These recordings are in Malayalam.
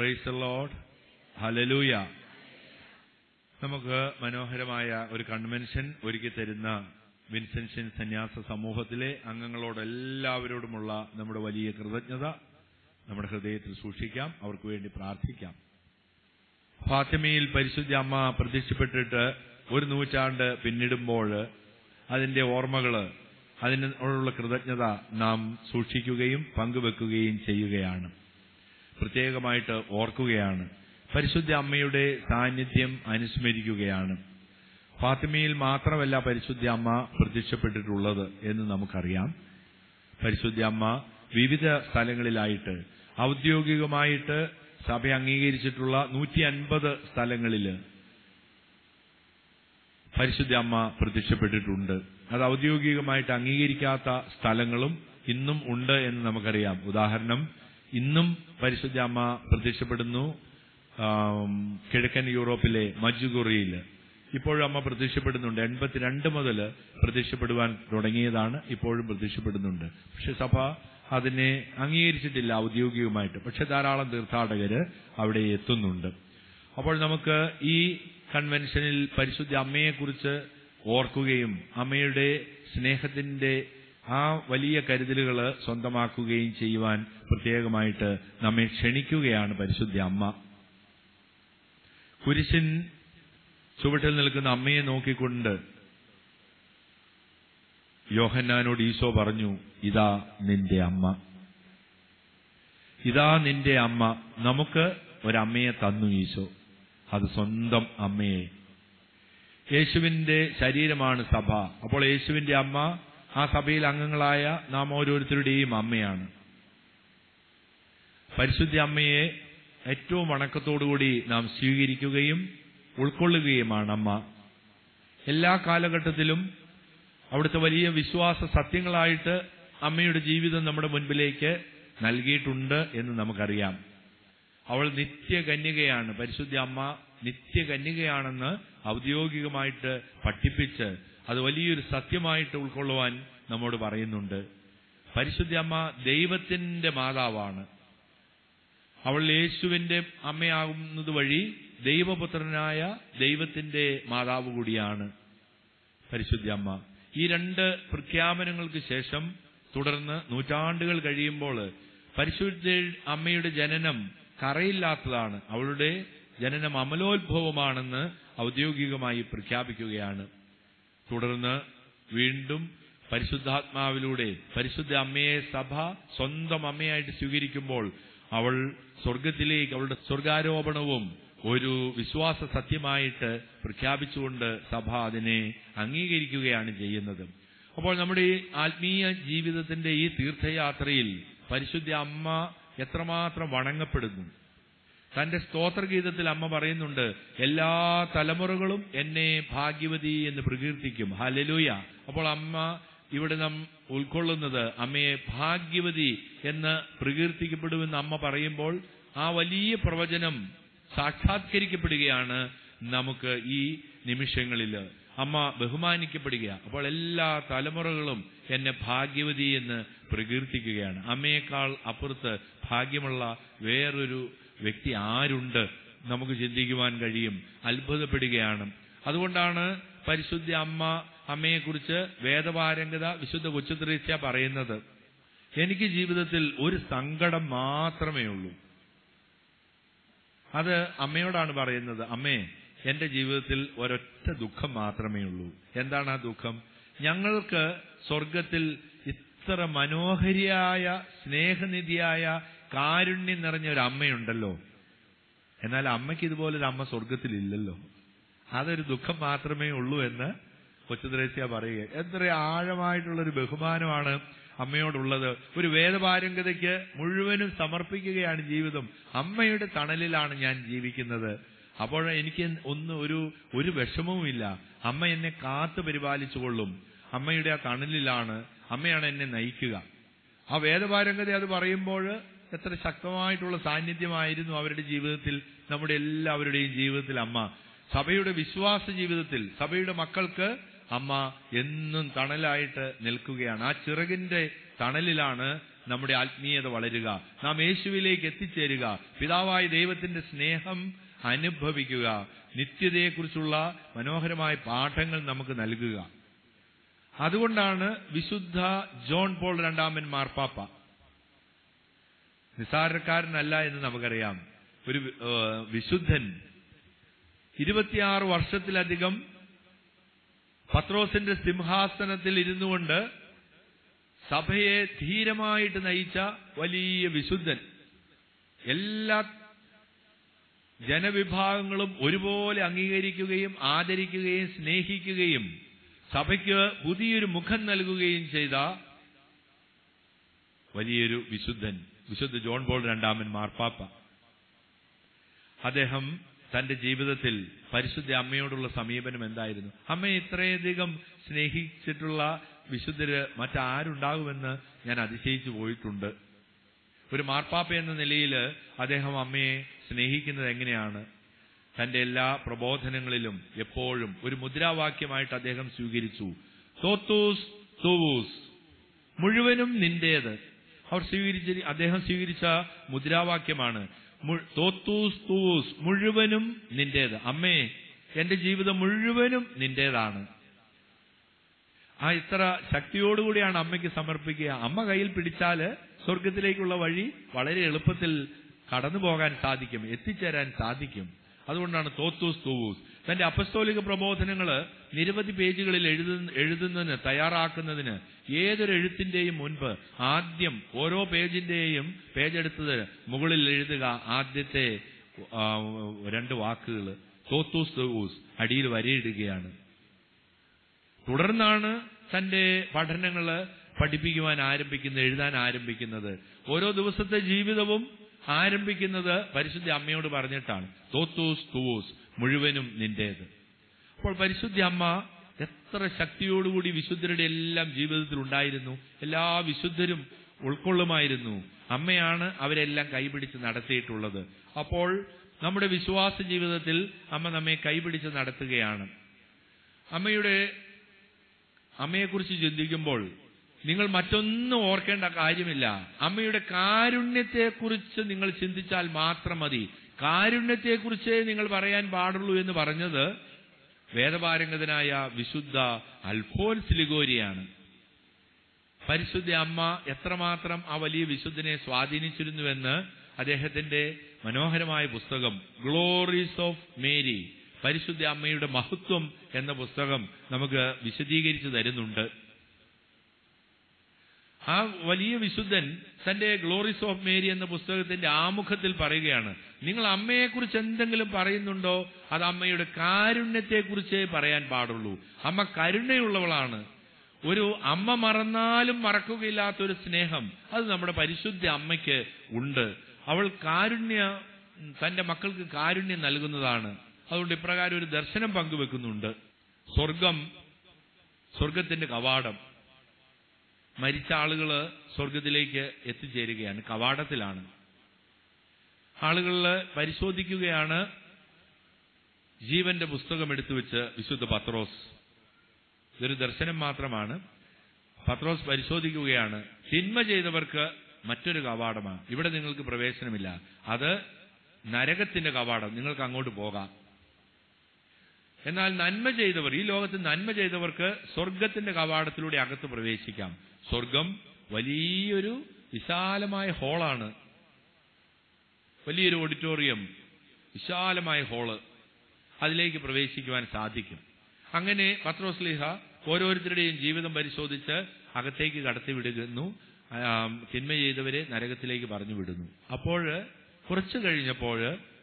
പ്രൈസ് ലോഡ് ഹലലൂയ നമുക്ക് മനോഹരമായ ഒരു കൺവെൻഷൻ ഒരുക്കി തരുന്ന വിൻസെൻഷൻ സന്യാസ സമൂഹത്തിലെ അംഗങ്ങളോട് എല്ലാവരോടുമുള്ള നമ്മുടെ വലിയ കൃതജ്ഞത നമ്മുടെ ഹൃദയത്തിൽ സൂക്ഷിക്കാം അവർക്ക് വേണ്ടി പ്രാർത്ഥിക്കാം ഫാത്തിമയിൽ പരിശുദ്ധ അമ്മ പ്രത്യക്ഷപ്പെട്ടിട്ട് ഒരു നൂറ്റാണ്ട് പിന്നിടുമ്പോൾ അതിന്റെ ഓർമ്മകള് അതിനുള്ള കൃതജ്ഞത നാം സൂക്ഷിക്കുകയും പങ്കുവെക്കുകയും ചെയ്യുകയാണ് പ്രത്യേകമായിട്ട് ഓർക്കുകയാണ് പരിശുദ്ധ അമ്മയുടെ സാന്നിധ്യം അനുസ്മരിക്കുകയാണ് ഫാത്തിമയിൽ മാത്രമല്ല പരിശുദ്ധ അമ്മ പ്രത്യക്ഷപ്പെട്ടിട്ടുള്ളത് എന്ന് നമുക്കറിയാം പരിശുദ്ധ അമ്മ വിവിധ സ്ഥലങ്ങളിലായിട്ട് ഔദ്യോഗികമായിട്ട് സഭ അംഗീകരിച്ചിട്ടുള്ള നൂറ്റി അൻപത് സ്ഥലങ്ങളിൽ പരിശുദ്ധ അമ്മ പ്രത്യക്ഷപ്പെട്ടിട്ടുണ്ട് അത് ഔദ്യോഗികമായിട്ട് അംഗീകരിക്കാത്ത സ്ഥലങ്ങളും ഇന്നും ഉണ്ട് എന്ന് നമുക്കറിയാം ഉദാഹരണം ഇന്നും പരിശുദ്ധ അമ്മ പ്രത്യക്ഷപ്പെടുന്നു ആം, കിഴക്കൻ യൂറോപ്പിലെ മജുഗുറിയിൽ ഇപ്പോഴും അമ്മ പ്രത്യക്ഷപ്പെടുന്നുണ്ട് എൺപത്തിരണ്ട് മുതൽ പ്രത്യക്ഷപ്പെടുവാൻ തുടങ്ങിയതാണ് ഇപ്പോഴും പ്രത്യക്ഷപ്പെടുന്നുണ്ട് പക്ഷെ സഭ അതിനെ അംഗീകരിച്ചിട്ടില്ല ഔദ്യോഗികമായിട്ട് പക്ഷെ ധാരാളം തീർത്ഥാടകര് അവിടെ എത്തുന്നുണ്ട് അപ്പോൾ നമുക്ക് ഈ കൺവെൻഷനിൽ പരിശുദ്ധ അമ്മയെക്കുറിച്ച് ഓർക്കുകയും അമ്മയുടെ സ്നേഹത്തിന്റെ ആ വലിയ കരുതലുകൾ സ്വന്തമാക്കുകയും ചെയ്യുവാൻ പ്രത്യേകമായിട്ട് നമ്മെ ക്ഷണിക്കുകയാണ് പരിശുദ്ധ അമ്മ കുരിശിൻ ചുവട്ടിൽ നിൽക്കുന്ന അമ്മയെ നോക്കിക്കൊണ്ട് യോഹന്നാനോട് ഈശോ പറഞ്ഞു ഇതാ നിന്റെ അമ്മ ഇതാ നിന്റെ അമ്മ നമുക്ക് ഒരമ്മയെ തന്നു ഈശോ അത് സ്വന്തം അമ്മയെ യേശുവിന്റെ ശരീരമാണ് സഭ അപ്പോൾ യേശുവിന്റെ അമ്മ ആ സഭയിൽ അംഗങ്ങളായ നാം ഓരോരുത്തരുടെയും അമ്മയാണ് പരിശുദ്ധ അമ്മയെ ഏറ്റവും വണക്കത്തോടുകൂടി നാം സ്വീകരിക്കുകയും ഉൾക്കൊള്ളുകയുമാണ് അമ്മ എല്ലാ കാലഘട്ടത്തിലും അവിടുത്തെ വലിയ വിശ്വാസ സത്യങ്ങളായിട്ട് അമ്മയുടെ ജീവിതം നമ്മുടെ മുൻപിലേക്ക് നൽകിയിട്ടുണ്ട് എന്ന് നമുക്കറിയാം അവൾ നിത്യകന്യകയാണ് പരിശുദ്ധ അമ്മ നിത്യകന്യകയാണെന്ന് ഔദ്യോഗികമായിട്ട് പഠിപ്പിച്ച് അത് വലിയൊരു സത്യമായിട്ട് ഉൾക്കൊള്ളുവാൻ നമ്മോട് പറയുന്നുണ്ട് പരിശുദ്ധ അമ്മ ദൈവത്തിന്റെ മാതാവാണ് അവൾ യേശുവിന്റെ അമ്മയാകുന്നത് വഴി ദൈവപുത്രനായ ദൈവത്തിന്റെ മാതാവ് കൂടിയാണ് പരിശുദ്ധ അമ്മ ഈ രണ്ട് പ്രഖ്യാപനങ്ങൾക്ക് ശേഷം തുടർന്ന് നൂറ്റാണ്ടുകൾ കഴിയുമ്പോൾ പരിശുദ്ധ അമ്മയുടെ ജനനം കറയില്ലാത്തതാണ് അവളുടെ ജനനം അമലോത്ഭവമാണെന്ന് ഔദ്യോഗികമായി പ്രഖ്യാപിക്കുകയാണ് തുടർന്ന് വീണ്ടും പരിശുദ്ധാത്മാവിലൂടെ പരിശുദ്ധ അമ്മയെ സഭ സ്വന്തം അമ്മയായിട്ട് സ്വീകരിക്കുമ്പോൾ അവൾ സ്വർഗത്തിലേക്ക് അവളുടെ സ്വർഗാരോപണവും ഒരു വിശ്വാസ സത്യമായിട്ട് പ്രഖ്യാപിച്ചുകൊണ്ട് സഭ അതിനെ അംഗീകരിക്കുകയാണ് ചെയ്യുന്നത് അപ്പോൾ നമ്മുടെ ഈ ആത്മീയ ജീവിതത്തിന്റെ ഈ തീർത്ഥയാത്രയിൽ പരിശുദ്ധ അമ്മ എത്രമാത്രം വണങ്ങപ്പെടുന്നു തന്റെ സ്തോത്രഗീതത്തിൽ അമ്മ പറയുന്നുണ്ട് എല്ലാ തലമുറകളും എന്നെ ഭാഗ്യവതി എന്ന് പ്രകീർത്തിക്കും ഹലലൂയ അപ്പോൾ അമ്മ ഇവിടെ നാം ഉൾക്കൊള്ളുന്നത് അമ്മയെ ഭാഗ്യവതി എന്ന് പ്രകീർത്തിക്കപ്പെടുമെന്ന് അമ്മ പറയുമ്പോൾ ആ വലിയ പ്രവചനം സാക്ഷാത്കരിക്കപ്പെടുകയാണ് നമുക്ക് ഈ നിമിഷങ്ങളിൽ അമ്മ ബഹുമാനിക്കപ്പെടുക അപ്പോൾ എല്ലാ തലമുറകളും എന്നെ ഭാഗ്യവതി എന്ന് പ്രകീർത്തിക്കുകയാണ് അമ്മയേക്കാൾ അപ്പുറത്ത് ഭാഗ്യമുള്ള വേറൊരു വ്യക്തി ആരുണ്ട് നമുക്ക് ചിന്തിക്കുവാൻ കഴിയും അത്ഭുതപ്പെടുകയാണ് അതുകൊണ്ടാണ് പരിശുദ്ധ അമ്മ അമ്മയെക്കുറിച്ച് വേദപാരംഗത വിശുദ്ധ കൊച്ചുത്രേസ്യ പറയുന്നത് എനിക്ക് ജീവിതത്തിൽ ഒരു സങ്കടം മാത്രമേ ഉള്ളൂ അത് അമ്മയോടാണ് പറയുന്നത് അമ്മേ എന്റെ ജീവിതത്തിൽ ഒരൊറ്റ ദുഃഖം മാത്രമേ ഉള്ളൂ എന്താണ് ആ ദുഃഖം ഞങ്ങൾക്ക് സ്വർഗത്തിൽ ഇത്ര മനോഹരിയായ സ്നേഹനിധിയായ കാരുണ്യം നിറഞ്ഞ ഒരു അമ്മയുണ്ടല്ലോ എന്നാൽ അമ്മയ്ക്ക് ഇതുപോലൊരു അമ്മ സ്വർഗത്തിലില്ലല്ലോ അതൊരു ദുഃഖം മാത്രമേ ഉള്ളൂ എന്ന് കൊച്ചുദ്രേസ്യ പറയുക എത്ര ആഴമായിട്ടുള്ളൊരു ബഹുമാനമാണ് അമ്മയോടുള്ളത് ഒരു വേദപാരംഗതയ്ക്ക് മുഴുവനും സമർപ്പിക്കുകയാണ് ജീവിതം അമ്മയുടെ തണലിലാണ് ഞാൻ ജീവിക്കുന്നത് അപ്പോൾ എനിക്ക് ഒന്ന് ഒരു ഒരു വിഷമവുമില്ല അമ്മ എന്നെ കാത്തു പരിപാലിച്ചുകൊള്ളും അമ്മയുടെ ആ തണലിലാണ് അമ്മയാണ് എന്നെ നയിക്കുക ആ വേദപാരംഗത അത് പറയുമ്പോൾ എത്ര ശക്തമായിട്ടുള്ള സാന്നിധ്യമായിരുന്നു അവരുടെ ജീവിതത്തിൽ നമ്മുടെ എല്ലാവരുടെയും ജീവിതത്തിൽ അമ്മ സഭയുടെ വിശ്വാസ ജീവിതത്തിൽ സഭയുടെ മക്കൾക്ക് അമ്മ എന്നും തണലായിട്ട് നിൽക്കുകയാണ് ആ ചിറകിന്റെ തണലിലാണ് നമ്മുടെ ആത്മീയത വളരുക നാം യേശുവിലേക്ക് എത്തിച്ചേരുക പിതാവായ ദൈവത്തിന്റെ സ്നേഹം അനുഭവിക്കുക നിത്യതയെക്കുറിച്ചുള്ള മനോഹരമായ പാഠങ്ങൾ നമുക്ക് നൽകുക അതുകൊണ്ടാണ് വിശുദ്ധ ജോൺ പോൾ രണ്ടാമൻ മാർപ്പാപ്പ നിസാരക്കാരനല്ല എന്ന് നമുക്കറിയാം ഒരു ഏഹ്, വിശുദ്ധൻ ഇരുപത്തിയാറ് വർഷത്തിലധികം പത്രോസിന്റെ സിംഹാസനത്തിൽ ഇരുന്നു കൊണ്ട് സഭയെ ധീരമായിട്ട് നയിച്ച വലിയ വിശുദ്ധൻ എല്ലാ ജനവിഭാഗങ്ങളും ഒരുപോലെ അംഗീകരിക്കുകയും ആദരിക്കുകയും സ്നേഹിക്കുകയും സഭയ്ക്ക് പുതിയൊരു മുഖം നൽകുകയും ചെയ്ത വലിയൊരു വിശുദ്ധൻ വിശുദ്ധ ജോൺ പോൾ രണ്ടാമൻ മാർപ്പാപ്പ അദ്ദേഹം തന്റെ ജീവിതത്തിൽ പരിശുദ്ധ അമ്മയോടുള്ള സമീപനം എന്തായിരുന്നു അമ്മയെ ഇത്രയധികം സ്നേഹിച്ചിട്ടുള്ള വിശുദ്ധര് മറ്റാരുണ്ടാകുമെന്ന് ഞാൻ അതിശയിച്ചു പോയിട്ടുണ്ട് ഒരു മാർപ്പാപ്പ എന്ന നിലയിൽ അദ്ദേഹം അമ്മയെ സ്നേഹിക്കുന്നത് എങ്ങനെയാണ് തന്റെ എല്ലാ പ്രബോധനങ്ങളിലും എപ്പോഴും ഒരു മുദ്രാവാക്യമായിട്ട് അദ്ദേഹം സ്വീകരിച്ചു തോത്തൂസ് തൂവൂസ് മുഴുവനും നിന്റേത് അവർ സ്വീകരിച്ച അദ്ദേഹം സ്വീകരിച്ച മുദ്രാവാക്യമാണ് മു- തോത്തൂസ് തൂവൂസ് മുഴുവനും നിന്റേത് അമ്മേ എന്റെ ജീവിതം മുഴുവനും നിന്റേതാണ് ആ ഇത്ര ശക്തിയോടുകൂടിയാണ് അമ്മയ്ക്ക് സമർപ്പിക്കുക അമ്മ കയ്യിൽ പിടിച്ചാല് സ്വർഗത്തിലേക്കുള്ള വഴി വളരെ എളുപ്പത്തിൽ കടന്നു പോകാൻ സാധിക്കും എത്തിച്ചേരാൻ സാധിക്കും അതുകൊണ്ടാണ് തോത്തൂസ് തൂവൂസ് തന്റെ അപ്പസ്തോലിക പ്രബോധനങ്ങള് നിരവധി പേജുകളിൽ എഴുതുന്ന എഴുതുന്നതിന് തയ്യാറാക്കുന്നതിന് ഏതൊരു എഴുത്തിന്റെയും മുൻപ് ആദ്യം ഓരോ പേജിന്റെയും പേജ് എടുത്തത് മുകളിൽ എഴുതുക ആദ്യത്തെ ആ, രണ്ട് വാക്കുകൾ തോത്തൂസ് തൂവൂസ് അടിയിൽ വരയിടുകയാണ് തുടർന്നാണ് തന്റെ പഠനങ്ങള് പഠിപ്പിക്കുവാൻ ആരംഭിക്കുന്നത് എഴുതാൻ ആരംഭിക്കുന്നത് ഓരോ ദിവസത്തെ ജീവിതവും ആരംഭിക്കുന്നത് പരിശുദ്ധ അമ്മയോട് പറഞ്ഞിട്ടാണ് തോത്തൂസ് തുവൂസ് മുഴുവനും നിന്റേത് അപ്പോൾ പരിശുദ്ധ അമ്മ എത്ര ശക്തിയോടുകൂടി വിശുദ്ധരുടെ എല്ലാം ജീവിതത്തിൽ ഉണ്ടായിരുന്നു എല്ലാ വിശുദ്ധരും ഉൾക്കൊള്ളുമായിരുന്നു അമ്മയാണ് അവരെല്ലാം കൈപിടിച്ച് നടത്തിയിട്ടുള്ളത് അപ്പോൾ നമ്മുടെ വിശ്വാസ ജീവിതത്തിൽ അമ്മ നമ്മെ കൈപിടിച്ച് നടത്തുകയാണ് അമ്മയുടെ അമ്മയെക്കുറിച്ച് ചിന്തിക്കുമ്പോൾ നിങ്ങൾ മറ്റൊന്നും ഓർക്കേണ്ട കാര്യമില്ല അമ്മയുടെ കാരുണ്യത്തെക്കുറിച്ച് നിങ്ങൾ ചിന്തിച്ചാൽ മാത്രം മതി കാരുണ്യത്തെക്കുറിച്ചേ നിങ്ങൾ പറയാൻ പാടുള്ളൂ എന്ന് പറഞ്ഞത് വേദപാരംഗതനായ വിശുദ്ധ അൽഫോൻസ് ലിഗോരിയാണ് പരിശുദ്ധ അമ്മ എത്രമാത്രം ആ വലിയ വിശുദ്ധനെ സ്വാധീനിച്ചിരുന്നുവെന്ന് അദ്ദേഹത്തിന്റെ മനോഹരമായ പുസ്തകം ഗ്ലോറീസ് ഓഫ് മേരി പരിശുദ്ധ അമ്മയുടെ മഹത്വം എന്ന പുസ്തകം നമുക്ക് വിശദീകരിച്ചു തരുന്നുണ്ട് ആ വലിയ വിശുദ്ധൻ തന്റെ ഗ്ലോറീസ് ഓഫ് മേരി എന്ന പുസ്തകത്തിന്റെ ആമുഖത്തിൽ പറയുകയാണ് നിങ്ങൾ അമ്മയെക്കുറിച്ച് എന്തെങ്കിലും പറയുന്നുണ്ടോ അത് അമ്മയുടെ കാരുണ്യത്തെക്കുറിച്ചേ പറയാൻ പാടുള്ളൂ അമ്മ കരുണയുള്ളവളാണ് ഒരു അമ്മ മറന്നാലും മറക്കുകയില്ലാത്ത ഒരു സ്നേഹം അത് നമ്മുടെ പരിശുദ്ധ അമ്മയ്ക്ക് ഉണ്ട് അവൾ കാരുണ്യ തന്റെ മക്കൾക്ക് കാരുണ്യം നൽകുന്നതാണ് അതുകൊണ്ട് ഇപ്രകാരം ഒരു ദർശനം പങ്കുവെക്കുന്നുണ്ട് സ്വർഗം സ്വർഗത്തിന്റെ കവാടം മരിച്ച ആളുകള് സ്വർഗത്തിലേക്ക് എത്തിച്ചേരുകയാണ് കവാടത്തിലാണ് ആളുകളില് പരിശോധിക്കുകയാണ് ജീവന്റെ പുസ്തകം എടുത്തു വെച്ച് വിശുദ്ധ പത്രോസ് ഇതൊരു ദർശനം മാത്രമാണ് പത്രോസ് പരിശോധിക്കുകയാണ് തിന്മ ചെയ്തവർക്ക് മറ്റൊരു കവാടമാണ് ഇവിടെ നിങ്ങൾക്ക് പ്രവേശനമില്ല അത് നരകത്തിന്റെ കവാടം നിങ്ങൾക്ക് അങ്ങോട്ട് പോകാം എന്നാൽ നന്മ ചെയ്തവർ ഈ ലോകത്ത് നന്മ ചെയ്തവർക്ക് സ്വർഗത്തിന്റെ കവാടത്തിലൂടെ അകത്ത് പ്രവേശിക്കാം സ്വർഗം വലിയൊരു വിശാലമായ ഹോളാണ് വലിയൊരു ഓഡിറ്റോറിയം വിശാലമായ ഹോള് അതിലേക്ക് പ്രവേശിക്കുവാൻ സാധിക്കും അങ്ങനെ പത്രോസ്ലിഹ ഓരോരുത്തരുടെയും ജീവിതം പരിശോധിച്ച് അകത്തേക്ക് കടത്തിവിടുന്നു ആ, തിന്മ ചെയ്തവരെ നരകത്തിലേക്ക് പറഞ്ഞു വിടുന്നു അപ്പോൾ കുറച്ചു കഴിഞ്ഞപ്പോൾ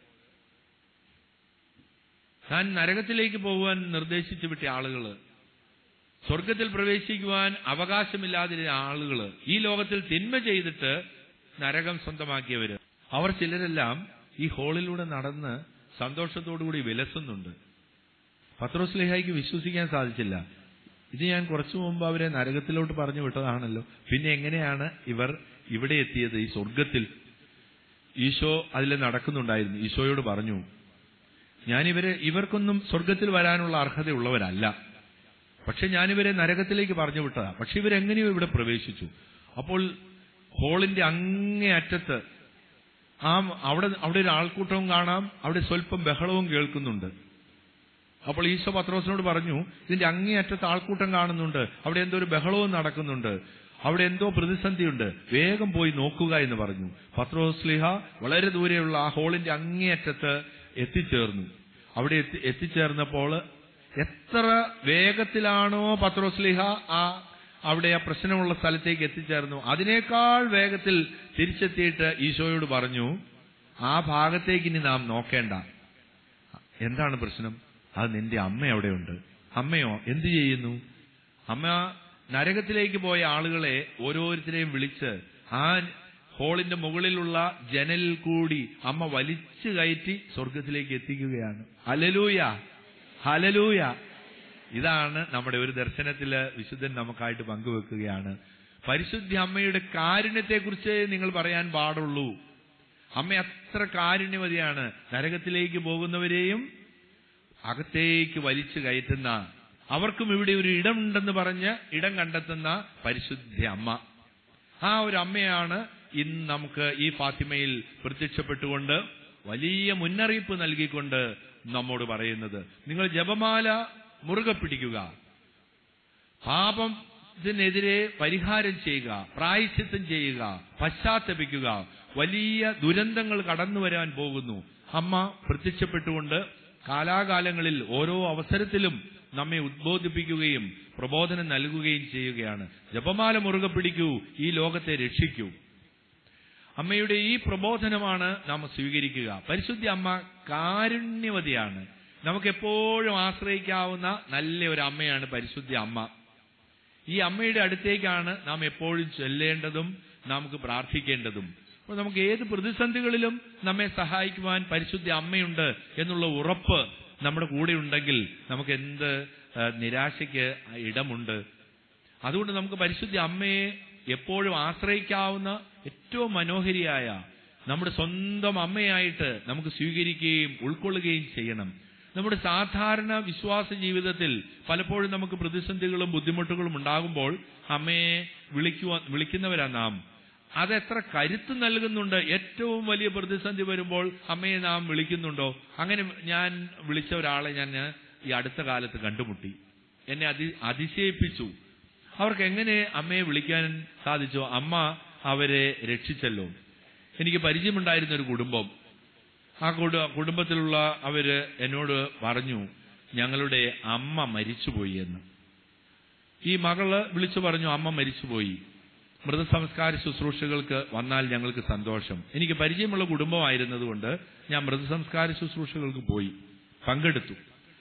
താൻ നരകത്തിലേക്ക് പോകുവാൻ നിർദ്ദേശിച്ചു വിട്ട ആളുകള് സ്വർഗത്തിൽ പ്രവേശിക്കുവാൻ അവകാശമില്ലാതിരുന്ന ആളുകള് ഈ ലോകത്തിൽ തിന്മ ചെയ്തിട്ട് നരകം സ്വന്തമാക്കിയവര് അവർ ചിലരെല്ലാം ഈ ഹോളിലൂടെ നടന്ന് സന്തോഷത്തോടുകൂടി വിലസുന്നുണ്ട് പത്രോസ്ലിഹായിക്ക് വിശ്വസിക്കാൻ സാധിച്ചില്ല ഇത് ഞാൻ കുറച്ചു മുമ്പ് അവരെ നരകത്തിലോട്ട് പറഞ്ഞു വിട്ടതാണല്ലോ പിന്നെ എങ്ങനെയാണ് ഇവർ ഇവിടെ എത്തിയത് ഈ സ്വർഗത്തിൽ ഈശോ അതിൽ നടക്കുന്നുണ്ടായിരുന്നു ഈശോയോട് പറഞ്ഞു ഞാനിവരെ ഇവർക്കൊന്നും സ്വർഗത്തിൽ വരാനുള്ള അർഹതയുള്ളവരല്ല പക്ഷെ ഞാനിവരെ നരകത്തിലേക്ക് പറഞ്ഞു വിട്ടതാ പക്ഷെ ഇവരെങ്ങനെയോ ഇവിടെ പ്രവേശിച്ചു അപ്പോൾ ഹോളിന്റെ അങ്ങേ അറ്റത്ത് ആ അവിടെ അവിടെ ഒരു ആൾക്കൂട്ടവും കാണാം അവിടെ സ്വല്പം ബഹളവും കേൾക്കുന്നുണ്ട് അപ്പോൾ ഈശോ പത്രോസിനോട് പറഞ്ഞു ഇതിന്റെ അങ്ങേ അറ്റത്ത് ആൾക്കൂട്ടം കാണുന്നുണ്ട് അവിടെ എന്തോ ഒരു ബഹളവും നടക്കുന്നുണ്ട് അവിടെ എന്തോ പ്രതിസന്ധിയുണ്ട് വേഗം പോയി നോക്കുക എന്ന് പറഞ്ഞു പത്രോസ്ലിഹ വളരെ ദൂരെയുള്ള ആ ഹോളിന്റെ അങ്ങേ അറ്റത്ത് എത്തിച്ചേർന്നു അവിടെ എത്തി എത്തിച്ചേർന്നപ്പോൾ എത്ര വേഗത്തിലാണോ പത്രോസ്ലിഹ ആ അവിടെ ആ പ്രശ്നമുള്ള സ്ഥലത്തേക്ക് എത്തിച്ചേർന്നു അതിനേക്കാൾ വേഗത്തിൽ തിരിച്ചെത്തിയിട്ട് ഈശോയോട് പറഞ്ഞു ആ ഭാഗത്തേക്ക് ഇനി നാം നോക്കേണ്ട എന്താണ് പ്രശ്നം അത് നിന്റെ അമ്മ അവിടെയുണ്ട് അമ്മയോ എന്തു ചെയ്യുന്നു അമ്മ നരകത്തിലേക്ക് പോയ ആളുകളെ ഓരോരുത്തരെയും വിളിച്ച് ആ ഹോളിന്റെ മുകളിലുള്ള ജനലിൽ കൂടി അമ്മ വലിച്ചു കയറ്റി സ്വർഗത്തിലേക്ക് എത്തിക്കുകയാണ് ഹലലൂയ ഹലലൂയ ഇതാണ് നമ്മുടെ ഒരു ദർശനത്തില് വിശുദ്ധൻ നമുക്കായിട്ട് പങ്കുവെക്കുകയാണ് പരിശുദ്ധ അമ്മയുടെ കാരുണ്യത്തെക്കുറിച്ച് നിങ്ങൾ പറയാൻ പാടുള്ളൂ അമ്മ അത്ര കാരുണ്യവതിയാണ് നരകത്തിലേക്ക് പോകുന്നവരെയും അകത്തേക്ക് വലിച്ചു കയറ്റുന്ന അവർക്കും ഇവിടെ ഒരു ഇടമുണ്ടെന്ന് പറഞ്ഞ് ഇടം കണ്ടെത്തുന്ന പരിശുദ്ധ അമ്മ ആ ഒരു അമ്മയാണ് ഇന്ന് നമുക്ക് ഈ ഫാത്തിമയിൽ പ്രത്യക്ഷപ്പെട്ടുകൊണ്ട് വലിയ മുന്നറിയിപ്പ് നൽകിക്കൊണ്ട് നമ്മോട് പറയുന്നത് നിങ്ങൾ ജപമാല മുറുകെ പിടിക്കുക പാപത്തിനെതിരെ പരിഹാരം ചെയ്യുക പ്രായശ്ചിത്തം ചെയ്യുക പശ്ചാത്തപിക്കുക വലിയ ദുരന്തങ്ങൾ കടന്നു വരാൻ പോകുന്നു അമ്മ പ്രത്യക്ഷപ്പെട്ടുകൊണ്ട് കാലാകാലങ്ങളിൽ ഓരോ അവസരത്തിലും നമ്മെ ഉദ്ബോധിപ്പിക്കുകയും പ്രബോധനം നൽകുകയും ചെയ്യുകയാണ് ജപമാല മുറുകെ പിടിക്കൂ ഈ ലോകത്തെ രക്ഷിക്കൂ അമ്മയുടെ ഈ പ്രബോധനമാണ് നാം സ്വീകരിക്കുക പരിശുദ്ധ അമ്മ കാരുണ്യവതിയാണ് നമുക്ക് എപ്പോഴും ആശ്രയിക്കാവുന്ന നല്ല ഒരു അമ്മയാണ് പരിശുദ്ധ അമ്മ ഈ അമ്മയുടെ അടുത്തേക്കാണ് നാം എപ്പോഴും ചെല്ലേണ്ടതും നമുക്ക് പ്രാർത്ഥിക്കേണ്ടതും അപ്പോൾ നമുക്ക് ഏത് പ്രതിസന്ധികളിലും നമ്മെ സഹായിക്കുവാൻ പരിശുദ്ധ അമ്മയുണ്ട് എന്നുള്ള ഉറപ്പ് നമ്മുടെ കൂടെ ഉണ്ടെങ്കിൽ നമുക്ക് എന്ത് ആ, നിരാശയ്ക്ക് ഇടമുണ്ട് അതുകൊണ്ട് നമുക്ക് പരിശുദ്ധ അമ്മയെ എപ്പോഴും ആശ്രയിക്കാവുന്ന ഏറ്റവും മനോഹരിയായ നമ്മുടെ സ്വന്തം അമ്മയായിട്ട് നമുക്ക് സ്വീകരിക്കുകയും ഉൾക്കൊള്ളുകയും ചെയ്യണം നമ്മുടെ സാധാരണ വിശ്വാസ ജീവിതത്തിൽ പലപ്പോഴും നമുക്ക് പ്രതിസന്ധികളും ബുദ്ധിമുട്ടുകളും ഉണ്ടാകുമ്പോൾ അമ്മയെ വിളിക്കുവാൻ വിളിക്കുന്നവരാ നാം അതെത്ര കരുത്ത് നൽകുന്നുണ്ട് ഏറ്റവും വലിയ പ്രതിസന്ധി വരുമ്പോൾ അമ്മയെ നാം വിളിക്കുന്നുണ്ടോ അങ്ങനെ ഞാൻ വിളിച്ച ഒരാളെ ഞാൻ ഈ അടുത്ത കാലത്ത് കണ്ടുമുട്ടി എന്നെ അതി അതിശയിപ്പിച്ചു അവർക്ക് എങ്ങനെ അമ്മയെ വിളിക്കാൻ സാധിച്ചു അമ്മ അവരെ രക്ഷിച്ചല്ലോ എനിക്ക് പരിചയമുണ്ടായിരുന്ന ഒരു കുടുംബം ആ കുടു കുടുംബത്തിലുള്ള അവര് എന്നോട് പറഞ്ഞു ഞങ്ങളുടെ അമ്മ മരിച്ചുപോയി എന്ന് ഈ മകള് വിളിച്ചു പറഞ്ഞു അമ്മ മരിച്ചുപോയി മൃതസംസ്കാര ശുശ്രൂഷകൾക്ക് വന്നാൽ ഞങ്ങൾക്ക് സന്തോഷം എനിക്ക് പരിചയമുള്ള കുടുംബമായിരുന്നതുകൊണ്ട് ഞാൻ മൃതസംസ്കാര ശുശ്രൂഷകൾക്ക് പോയി പങ്കെടുത്തു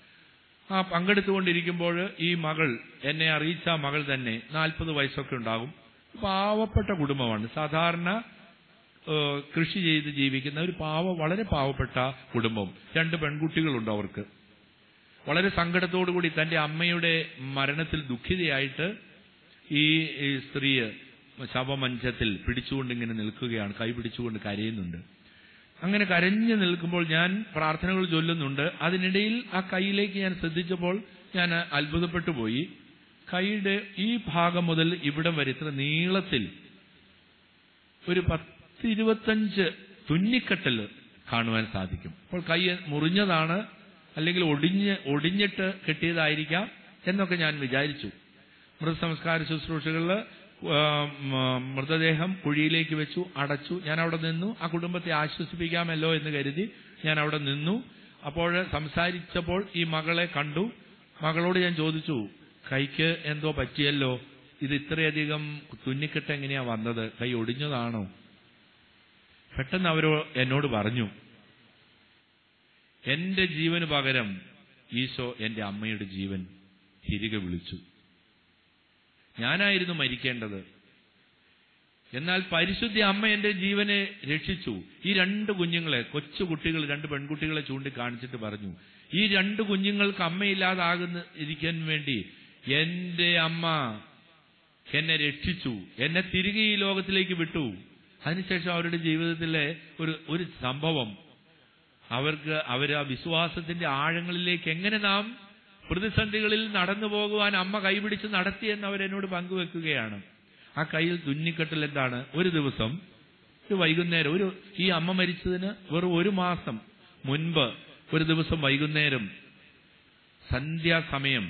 ആ പങ്കെടുത്തുകൊണ്ടിരിക്കുമ്പോൾ ഈ മകൾ എന്നെ അറിയിച്ച ആ മകൾ തന്നെ നാൽപ്പത് വയസ്സൊക്കെ ഉണ്ടാകും പാവപ്പെട്ട കുടുംബമാണ് സാധാരണ ഏഹ്, കൃഷി ചെയ്ത് ജീവിക്കുന്ന ഒരു പാവ വളരെ പാവപ്പെട്ട കുടുംബം രണ്ട് പെൺകുട്ടികളുണ്ട് അവർക്ക് വളരെ സങ്കടത്തോടുകൂടി തന്റെ അമ്മയുടെ മരണത്തിൽ ദുഃഖിതയായിട്ട് ഈ ഈ സ്ത്രീ ശവമഞ്ചത്തിൽ പിടിച്ചുകൊണ്ട് ഇങ്ങനെ നിൽക്കുകയാണ് കൈ പിടിച്ചുകൊണ്ട് കരയുന്നുണ്ട് അങ്ങനെ കരഞ്ഞു നിൽക്കുമ്പോൾ ഞാൻ പ്രാർത്ഥനകൾ ചൊല്ലുന്നുണ്ട് അതിനിടയിൽ ആ കൈയിലേക്ക് ഞാൻ ശ്രദ്ധിച്ചപ്പോൾ ഞാൻ അത്ഭുതപ്പെട്ടു പോയി കൈയുടെ ഈ ഭാഗം മുതൽ ഇവിടം വരെ ഇത്ര നീളത്തിൽ ഒരു പത്തിരുപത്തഞ്ച് തുന്നിക്കെട്ടൽ കാണുവാൻ സാധിക്കും അപ്പോൾ കൈ മുറിഞ്ഞതാണ് അല്ലെങ്കിൽ ഒടിഞ്ഞ് ഒടിഞ്ഞിട്ട് കെട്ടിയതായിരിക്കാം എന്നൊക്കെ ഞാൻ വിചാരിച്ചു മൃതസംസ്കാര ശുശ്രൂഷകളിൽ മൃതദേഹം കുഴിയിലേക്ക് വെച്ചു അടച്ചു ഞാൻ അവിടെ നിന്നു ആ കുടുംബത്തെ ആശ്വസിപ്പിക്കാമല്ലോ എന്ന് കരുതി ഞാൻ അവിടെ നിന്നു അപ്പോൾ സംസാരിച്ചപ്പോൾ ഈ മകളെ കണ്ടു മകളോട് ഞാൻ ചോദിച്ചു കൈക്ക് എന്തോ പറ്റിയല്ലോ ഇത് ഇത്രയധികം തുന്നിക്കെട്ട് എങ്ങനെയാ വന്നത് കൈ ഒടിഞ്ഞതാണോ പെട്ടെന്ന് അവരോ എന്നോട് പറഞ്ഞു എന്റെ ജീവന് പകരം ഈശോ എന്റെ അമ്മയുടെ ജീവൻ തിരികെ വിളിച്ചു ഞാനായിരുന്നു മരിക്കേണ്ടത് എന്നാൽ പരിശുദ്ധ അമ്മ എന്റെ ജീവനെ രക്ഷിച്ചു ഈ രണ്ട് കുഞ്ഞുങ്ങളെ കൊച്ചു കുട്ടികൾ രണ്ട് പെൺകുട്ടികളെ ചൂണ്ടിക്കാണിച്ചിട്ട് പറഞ്ഞു ഈ രണ്ട് കുഞ്ഞുങ്ങൾക്ക് അമ്മയില്ലാതാകുന്ന ഇരിക്കാൻ വേണ്ടി എന്റെ അമ്മ എന്നെ രക്ഷിച്ചു എന്നെ തിരികെ ഈ ലോകത്തിലേക്ക് വിട്ടു അതിനുശേഷം അവരുടെ ജീവിതത്തിലെ ഒരു ഒരു സംഭവം അവർക്ക് അവർ ആ വിശ്വാസത്തിന്റെ ആഴങ്ങളിലേക്ക് എങ്ങനെ നാം പ്രതിസന്ധികളിൽ നടന്നു പോകുവാൻ അമ്മ കൈപിടിച്ച് നടത്തിയെന്ന് അവരെന്നോട് പങ്കുവെക്കുകയാണ് ആ കയ്യിൽ തുന്നിക്കെട്ടൽ എന്താണ് ഒരു ദിവസം ഒരു വൈകുന്നേരം ഒരു ഈ അമ്മ മരിച്ചതിന് വെറും ഒരു മാസം മുൻപ് ഒരു ദിവസം വൈകുന്നേരം സന്ധ്യാസമയം